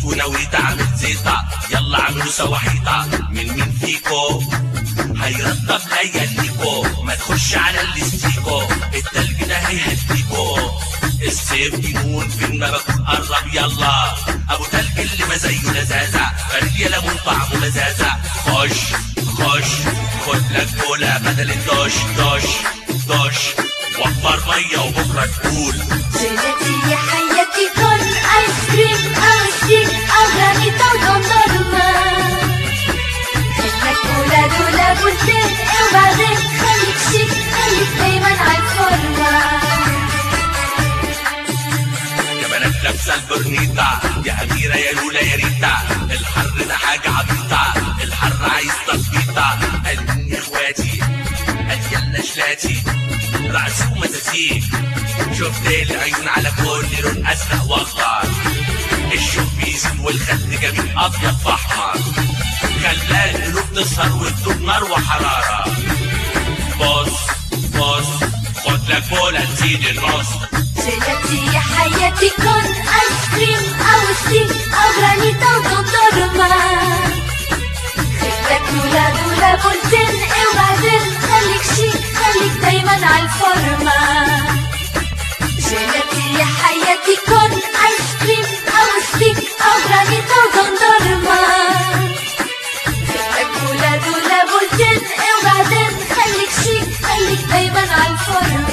ونويت اعمل زيطة يلا اعملوا سواحيطة من مين فيكو هيرطب لياليكو ما تخش على الاستيكو التلج ده هيهديكو السيف جنون فين ما بكون قرب يلا ابو تلج اللي ما زيه لزازة فريد يا ليمون طعمه مزازة خش خش خد لك كولا بدل الدش دش دش وفر ميه وبكره تقول جيلاتي يا حياتي كن ايس كريم او ستيك او جرانيتا ودندرما خلك كولا دولا بولتين وبعدين خليك شيك خليك دايما عالفورمة يا بنات لابسه البرنيطة يا أميرة يا لولا يا ريتا الحر ده حاجة عبيطة الحر عايز تظبيطة قال مين يا اخواتي قال يلا شلاتي رأسي ومزازيك شفت العيون على كل لون أزرق وأخضر الشوف بيزن والخد جميل أبيض فأحمر خلى القلوب تسهر وتدوب نار وحرارة بص بص خد لك بولا تزيد النص جيلاتي يا حياتي كن ايس كريم او ستيك او جرانيتا ودندرما خلك دولا دولا بولتين وبعدين خليك شيك خليك دايما عالفورمة جيلاتي يا حياتي كن ايس كريم او ستيك او جرانيتا ودندرما خلك دولا دولا بولتين وبعدين خليك شيك خليك دايما عالفورمة